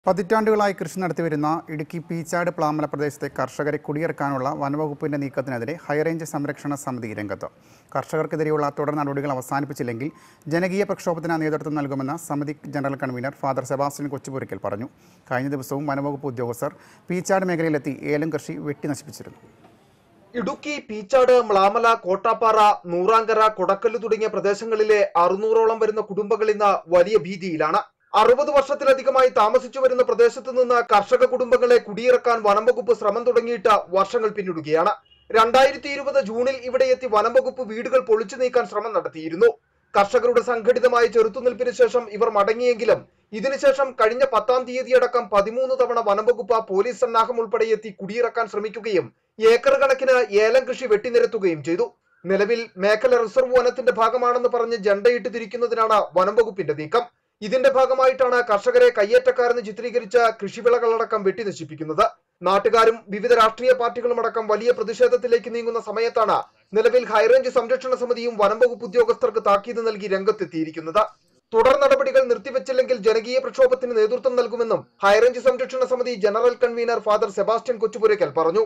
പതിറ്റാണ്ടുകളായി കൃഷി നടത്തിവരുന്ന ഇടുക്കി പീച്ചാട് പ്ലാമല പ്രദേശത്തെ കർഷകരെ കുടിയിറക്കാനുള്ള വനവകുപ്പിന്റെ നീക്കത്തിനെതിരെ ഹൈറേഞ്ച് സംരക്ഷണ സമിതി രംഗത്ത് കർഷകർക്കെതിരെയുള്ള തുടർ നടപടികൾ അവസാനിപ്പിച്ചില്ലെങ്കിൽ ജനകീയ പ്രക്ഷോഭത്തിന് നേതൃത്വം നൽകുമെന്ന് സമിതി general convener father Sebastian Kochupurakkal പറഞ്ഞു കഴിഞ്ഞ ദിവസവും വനവകുപ്പ് ഉദ്യോഗസ്ഥർ പീച്ചാട് മേഖലയിലെത്തി ഏലം കൃഷി വെട്ടിനശിപ്പിച്ചിരുന്നു ഇടുക്കി പീച്ചാട് മ്ലാമല കോട്ടാപ്പാറ നൂറാങ്കര കൊടക്കല്ല് തുടങ്ങിയ പ്രദേശങ്ങളിലെ അറുന്നൂറോളം വരുന്ന കുടുംബങ്ങൾ ഇന്ന് വലിയ ഭീതിയിലാണ് അറുപത് വർഷത്തിലധികമായി താമസിച്ചു വരുന്ന പ്രദേശത്ത് നിന്ന് കർഷക കുടുംബങ്ങളെ കുടിയിറക്കാൻ വനം വകുപ്പ് ശ്രമം തുടങ്ങിയിട്ട് വർഷങ്ങൾ പിന്നിടുകയാണ് രണ്ടായിരത്തി ഇരുപത് ജൂണിൽ ഇവിടെ എത്തി വനം വകുപ്പ് വീടുകൾ പൊളിച്ചു നീക്കാൻ ശ്രമം നടത്തിയിരുന്നു കർഷകരുടെ സംഘടിതമായ ചെറുത്തുനിൽപ്പിന് ശേഷം ഇവർ മടങ്ങിയെങ്കിലും ഇതിനുശേഷം കഴിഞ്ഞ പത്താം തീയതിയടക്കം പതിമൂന്ന് തവണ വനംവകുപ്പ് പോലീസ് സന്നാഹം ഉൾപ്പെടെ എത്തി കുടിയിറക്കാൻ ശ്രമിക്കുകയും ഏക്കർ കണക്കിന് ഏലം കൃഷി വെട്ടിനിരത്തുകയും ചെയ്തു നിലവിൽ മേഖല റിസർവ് വനത്തിന്റെ ഭാഗമാണെന്ന് പറഞ്ഞ് ജണ്ടയിട്ട് തിരിക്കുന്നതിനാണ് വനംവകുപ്പിന്റെ നീക്കം ഇതിന്റെ ഭാഗമായിട്ടാണ് കർഷകരെ കയ്യേറ്റക്കാരെന്ന് ചിത്രീകരിച്ച കൃഷിവിളകളടക്കം വെട്ടിനശിപ്പിക്കുന്നത് നാട്ടുകാരും വിവിധ രാഷ്ട്രീയ പാർട്ടികളും അടക്കം വലിയ പ്രതിഷേധത്തിലേക്ക് നീങ്ങുന്ന സമയത്താണ് നിലവിൽ ഹൈറേഞ്ച് സംരക്ഷണ സമിതിയും വനംവകുപ്പ് ഉദ്യോഗസ്ഥർക്ക് താക്കീത് നൽകി രംഗത്തെത്തിയിരിക്കുന്നത് തുടർ നടപടികൾ നിർത്തിവെച്ചില്ലെങ്കിൽ ജനകീയ പ്രക്ഷോഭത്തിന് നേതൃത്വം നൽകുമെന്നും ഹൈറേഞ്ച് സംരക്ഷണ സമിതി general convener father Sebastian Kochupurakkal പറഞ്ഞു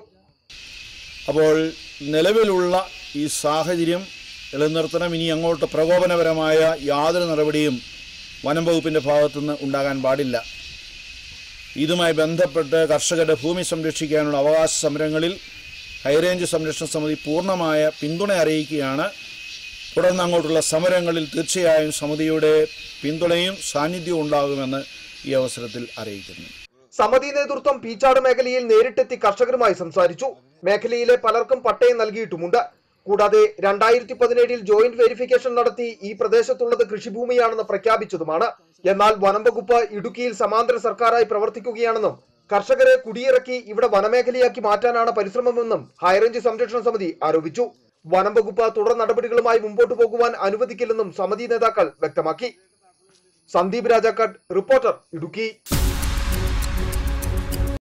അപ്പോൾ നിലവിലുള്ള ഈ സാഹചര്യം നിലനിർത്തണം ഇനി അങ്ങോട്ട് പ്രകോപനപരമായ യാതൊരു നടപടിയും വനം വകുപ്പിൻ്റെ ഭാഗത്തുനിന്ന് ഉണ്ടാകാൻ പാടില്ല ഇതുമായി ബന്ധപ്പെട്ട് കർഷകരുടെ ഭൂമി സംരക്ഷിക്കാനുള്ള അവകാശ സമരങ്ങളിൽ ഹൈറേഞ്ച് സംരക്ഷണ സമിതി പൂർണ്ണമായ പിന്തുണ അറിയിക്കുകയാണ് തുടർന്ന് അങ്ങോട്ടുള്ള സമരങ്ങളിൽ തീർച്ചയായും സമിതിയുടെ പിന്തുണയും സാന്നിധ്യവും ഉണ്ടാകുമെന്ന് ഈ അവസരത്തിൽ അറിയിക്കുന്നു സമിതി നേതൃത്വം പീച്ചാട് മേഖലയിൽ നേരിട്ടെത്തി കർഷകരുമായി സംസാരിച്ചു മേഖലയിലെ പലർക്കും പട്ടയം നൽകിയിട്ടുമുണ്ട് കൂടാതെ രണ്ടായിരത്തി പതിനേഴിൽ ജോയിന്റ് വെരിഫിക്കേഷൻ നടത്തി ഈ പ്രദേശത്തുള്ളത് കൃഷിഭൂമിയാണെന്ന് പ്രഖ്യാപിച്ചതുമാണ് എന്നാൽ വനം വകുപ്പ് ഇടുക്കിയിൽ സമാന്തര സർക്കാരായി പ്രവർത്തിക്കുകയാണെന്നും കർഷകരെ കുടിയിറക്കി ഇവിടെ വനമേഖലയാക്കി മാറ്റാനാണ് പരിശ്രമമെന്നും ഹൈറേഞ്ച് സംരക്ഷണ സമിതി ആരോപിച്ചു വനം വകുപ്പ് തുടർ നടപടികളുമായി മുമ്പോട്ടു പോകുവാൻ അനുവദിക്കില്ലെന്നും സമിതി നേതാക്കൾ വ്യക്തമാക്കി സന്ദീപ് രാജാക്കാട് റിപ്പോർട്ടർ ഇടുക്കി